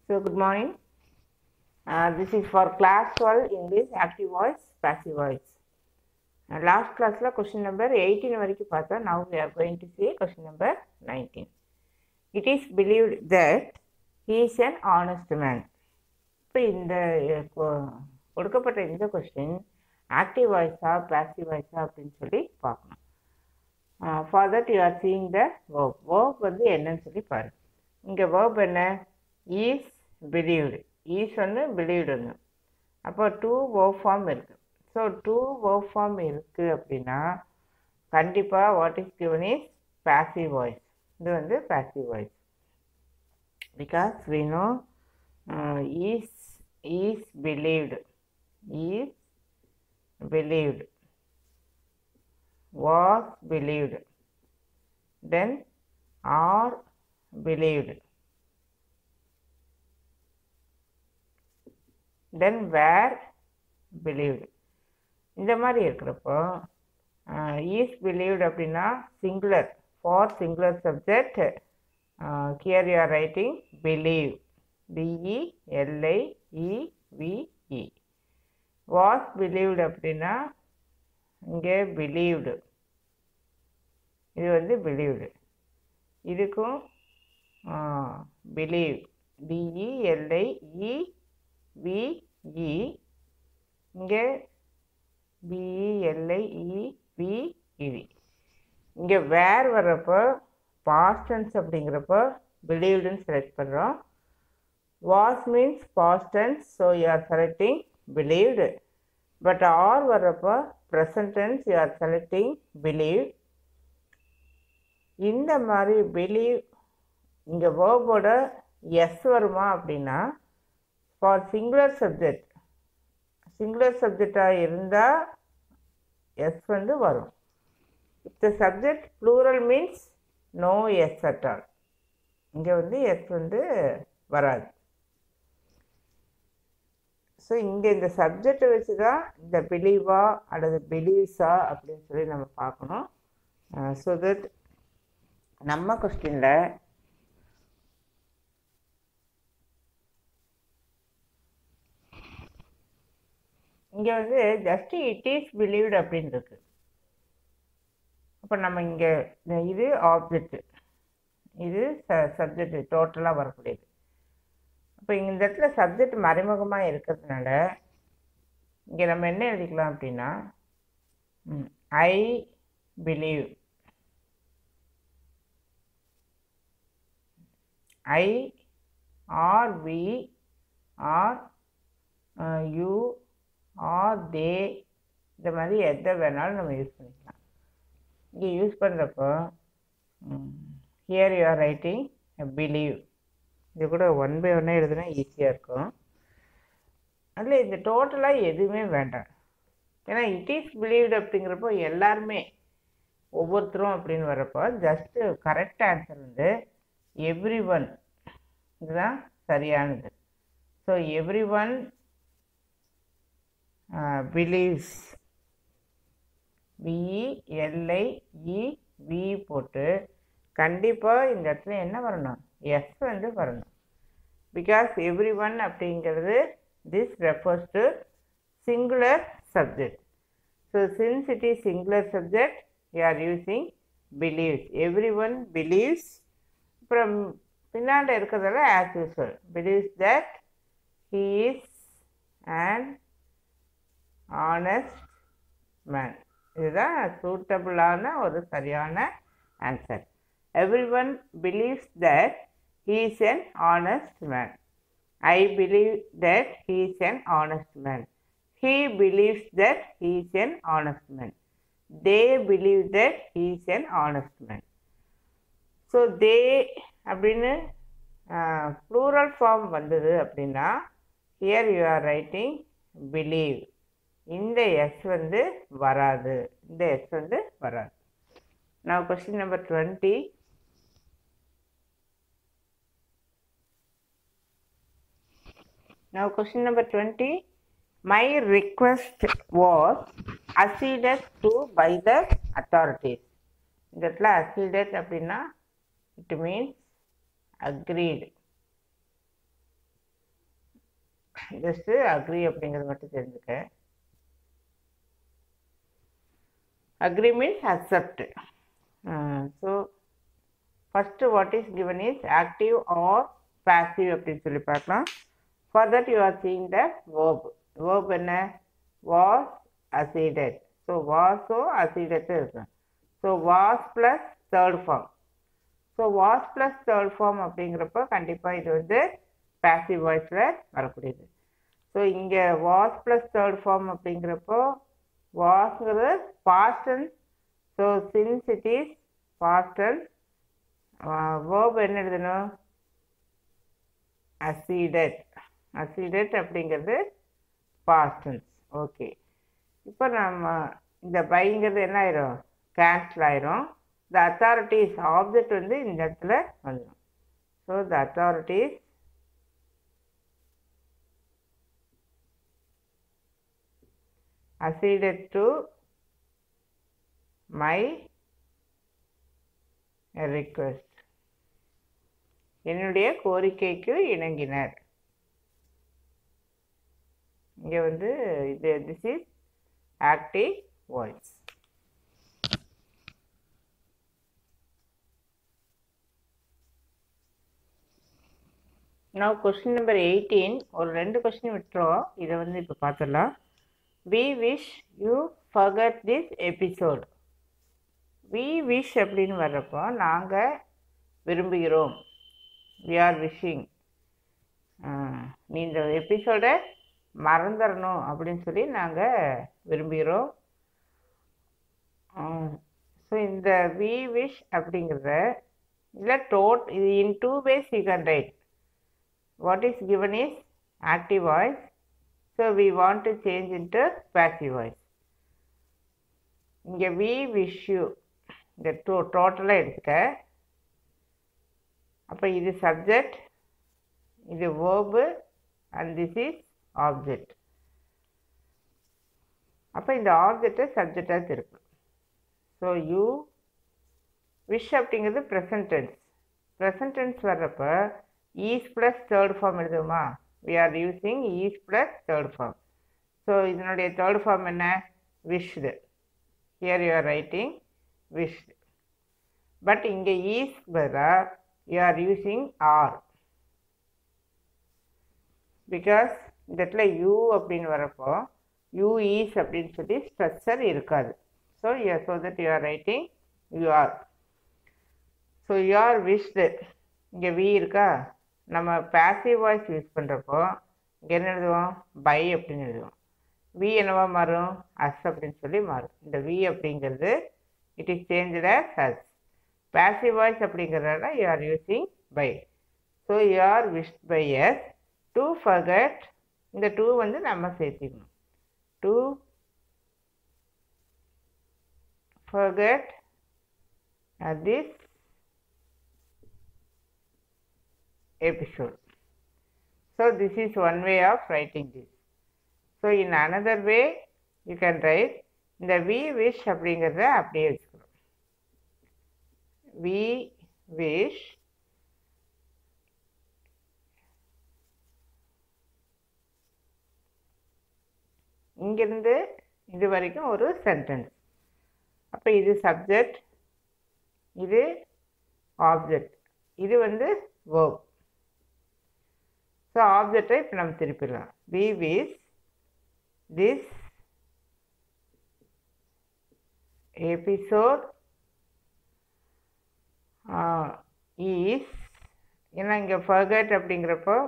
So, good morning. Uh, this is for class 12 English active voice, passive voice. Uh, last classல question number 18 வரைக்கும் பார்த்தோம் now we are going to see question number 19. It is believed that he is an honest man. இப்போ இந்த அஹ், கொ- கொடுக்கப்பட்ட இந்த question active வாய்ஸா passive வாய்ஸா அப்படின்னு சொல்லி பார்க்கணும் for that you are seeing the verb verb வந்து என்னன்னு சொல்லி பாரு இங்கே verb என்ன ஈஸ் பிலீவ்டு ஈஸ் ஒன்று பிலீவ்டு ஒன்று அப்போ டூ verb ஃபார்ம் இருக்குது ஸோ டூ verb ஃபார்ம் இருக்குது அப்படின்னா கண்டிப்பாக what is given is passive voice இது வந்து passive voice because we know uh, is is believed is believed was believed then are believed then were believed இந்த மாதிரி இருக்கிறப்போ is believed அப்படின்னா singular for singular subject here you are writing believe B E L I E V E was believed அப்படின்னா இங்கே believed இது வந்து believed இதுக்கும் believe பிஇஎல்ஐ இவிஇ இங்கே பிஇஎல்ஐ இவிஇவி இங்கே வேர் வர்றப்போ பாஸ்டன்ஸ் அப்படிங்கிறப்போ பிலீவ்டுன்னு செலக்ட் பண்ணுறோம் was means past tense so you are selecting believed but are வர்றப்போ present tense you are selecting believe இந்த மாதிரி பிலீவ் இங்கே வேர்போட எஸ் வருமா அப்படின்னா ஃபார் சிங்குலர் சப்ஜெக்ட் சிங்குலர் சப்ஜெக்டாக இருந்தால் எஸ் வந்து வரும் if the subject plural means no s at all இங்கே வந்து எஸ் வந்து வராது ஸோ இங்கே இந்த சப்ஜெக்டை வச்சு தான் இந்த பிலீவா அல்லது பிலீவ்ஸா அப்படின்னு சொல்லி நம்ம பார்க்கணும் ஸோ தட் நம்ம கொஸ்டினில் இங்கே வந்து ஜஸ்ட் இட் இஸ் பிலீவ்டு அப்படின்னு இருக்கு அப்போ நம்ம இங்கே இது ஆப்ஜெக்ட் இது ச சப்ஜெக்ட் டோட்டலாக வரக்கூடியது அப்போ இந்த இடத்துல சப்ஜெக்ட் மறைமுகமாக இருக்கிறதுனால இங்கே நம்ம என்ன எழுதிக்கலாம் அப்படின்னா I believe I are we are you are they இந்த மாதிரி எதை வேணாலும் நம்ம யூஸ் பண்ணிக்கலாம் இங்கே யூஸ் பண்ணுறப்போ here you are writing believe இது கூட ஒன் பை ஒன்னாக எழுதுனா ஈஸியாக இருக்கும் அதில் இந்த டோட்டலாக எதுவுமே வேண்டாம் ஏன்னா இட் இஸ் பிலீவ்டு அப்படிங்கிறப்போ எல்லாருமே ஒவ்வொருத்தரும் அப்படின்னு வர்றப்போ ஜஸ்ட்டு கரெக்ட் ஆன்சர் வந்து எவ்ரி ஒன் இதுதான் சரியானது so every one believes V E L I V போட்டு கண்டிப்பாக இந்த இடத்துல என்ன வரணும் எஸ் வந்து வரணும் பிகாஸ் எவ்ரி ஒன் அப்படிங்கிறது this refers to singular subject so since it is singular subject you are using believes every one believes அப்புறம் பின்னாடி இருக்கிறதால as usual believes that he is and honest man இதுதான் சூட்டபிளான ஒரு சரியான answer every one believes that he is an honest man I believe that he is an honest man he believes that he is an honest man they believe that he is an honest man so they அப்படின்னு plural form வந்தது அப்படின்னா here you are writing believe இந்த s வந்து வராது இந்த s வந்து வராது நான் question number twenty Now question number 20. My request was acceded to by the authorities. இந்த இடத்துல acceded அப்படின்னா it means agreed just agree அப்படிங்கிறது மட்டும் தெரிஞ்சுக்க agree means accept so first what is given is active or passive அப்படின்னு சொல்லி பார்க்கலாம் for that you are seeing the verb verb என்ன வாஸ் அசீடட் ஸோ வாஸோ அசீடட்டு இருக்கும் so was plus third form so was plus third form அப்படிங்கிறப்போ கண்டிப்பாக இது வந்து பேசிவ் வாய்ஸில் வரக்கூடியது ஸோ இங்கே வாஸ் ப்ளஸ் தேர்ட் ஃபார்ம் அப்படிங்கிறப்போ வாஸ்ங்கிறது past tense so since it is past tense verb என்ன எழுதணும் அசீடட் அசீடட் அப்படிங்கிறது பாஸ்டன்ஸ் ஓகே இப்போ நம்ம இந்த பைங்கிறது என்ன ஆயிரும் கேன்சல் ஆயிரும் த அத்தாரிட்டிஸ் ஆப்ஜெக்ட் வந்து இந்த இடத்துல வந்துடும் so the authorities acceded to my request என்னுடைய கோரிக்கைக்கு இணங்கினர் இங்கே வந்து இது திஸ் இஸ் ஆக்டிவ் வாய்ஸ் நான் கொஸ்டின் நம்பர் எயிட்டீன் ஒரு ரெண்டு கொஸ்டின் விட்டுருவோம் இதை வந்து இப்போ பார்த்துடலாம் we wish you forgot this episode we wish அப்படின்னு வர்றப்போ நாங்கள் விரும்புகிறோம் வி ஆர் விஷிங் நீ இந்த எபிசோடை மறந்துடணும் அப்படின்னு சொல்லி நாங்கள் விரும்புகிறோம் ஸோ இந்த வி விஷ் அப்படிங்கிறத இல்லை டோட் இது in two ways you can write what is given is active voice so we want to change into passive voice இங்கே வி விஷ் யூ இந்த டோ டோட்டலாக எடுத்துக்க அப்போ இது சப்ஜெக்ட் இது verb and this is object அப்போ இந்த ஆப்ஜெக்டை சப்ஜெக்டாக திருப்பு ஸோ யூ விஷ் அப்படிங்கிறது ப்ரெசன்ட் டென்ஸ் ப்ரெசன்ட் டென்ஸ் வர்றப்போ ஈஸ் ப்ளஸ் தேர்ட் ஃபார்ம் எழுதுமா we are using is plus third form so இதனுடைய தேர்ட் ஃபார்ம் என்ன wished here you are writing wished but இங்கே ஈஸ் பதிலாக you are using are because இந்த இடத்துல you அப்படின்னு வரப்போ யூ ஈஸ் அப்படின்னு சொல்லி ஸ்ட்ரக்சர் இருக்காது so you so that you are writing you are so you are wished இங்கே வி இருக்கா நம்ம பேசிவ் வாய்ஸ் யூஸ் பண்ணுறப்போ இங்கே என்ன எழுதுவோம் பை அப்படின்னு எழுதுவோம் வி என்னவா மாறும் அஸ் அப்படின்னு சொல்லி மாறும் இந்த வி அப்படிங்கிறது it is changed as as passive voice அப்படிங்கிறதால you are using by so you are wish by s to forgot இந்த டூ வந்து நம்ம சேர்த்திக்கணும் to forgot this episode. So this is one way of writing this. So in another way you can write இந்த we wish அப்படிங்கிறத அப்படியே வச்சுக்கணும் we wish இங்கிருந்து இது வரைக்கும் ஒரு சென்டென்ஸ் அப்போ இது சப்ஜெக்ட் இது ஆப்ஜெக்ட் இது வந்து verb ஸோ ஆப்ஜெக்டை இப்போ நம்ம திருப்பிடலாம் we wish this episode is ஏன்னா இங்கே ஃபர்கட் அப்படிங்கிறப்போ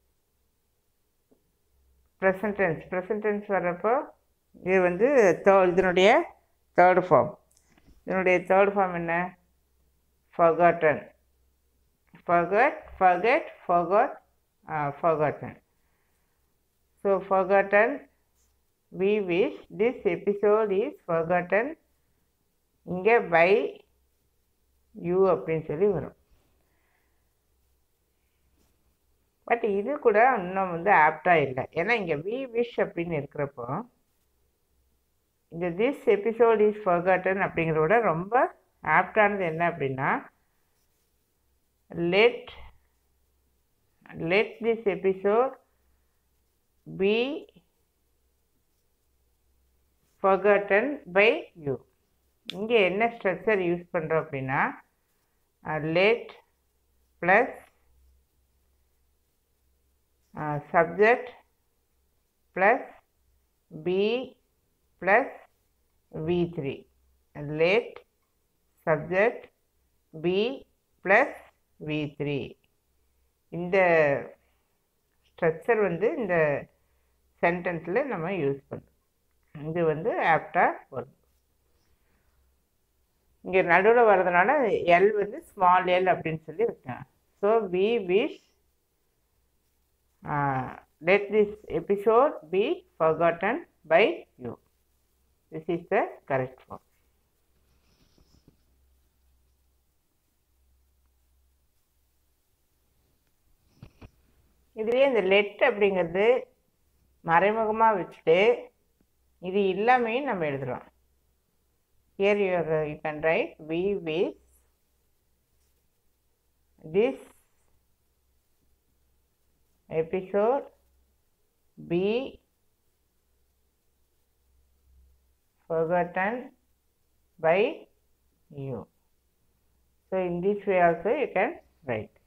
ப்ரெசன்டென்ஸ் ப்ரெசன்டென்ஸ் வர்றப்போ இது வந்து தே இதனுடைய தேர்ட் ஃபார்ம் இதனுடைய தேர்ட் ஃபார்ம் என்ன forgotten forgot forget forgot uh, forgotten. So, forgotten, we wish this episode is forgotten. இங்கே பை யூ அப்படின்னு சொல்லி வரும் பட் இது கூட இன்னும் வந்து ஆப்டாக இல்லை ஏன்னா இங்கே வி விஷ் அப்படின்னு இருக்கிறப்போ இந்த திஸ் எபிசோட் இஸ் ஃபர்கட்டன் அப்படிங்கிறத விட ரொம்ப ஆப்டானது என்ன அப்படின்னா let let this episode be forgotten by you இங்கே என்ன ஸ்ட்ரக்சர் யூஸ் பண்ணுறோம் அப்படின்னா let plus uh, subject plus be plus v3 let subject be plus v3 இந்த ஸ்ட்ரக்சர் வந்து இந்த சென்டென்ஸில் நம்ம யூஸ் பண்ணுறோம் இது வந்து ஆப்டாக வரும் இங்கே நடுவில் வர்றதுனால எல் வந்து ஸ்மால் எல் அப்படின்னு சொல்லி வைக்கேன் so we wish let this episode be forgotten by you this is the correct form இதுலேயே இந்த லெட் அப்படிங்கிறது மறைமுகமாக வச்சுட்டு இது இல்லாமையும் நம்ம எழுதுகிறோம் here you, are, you can write we wish this episode be forgotten by you so in this way also you can write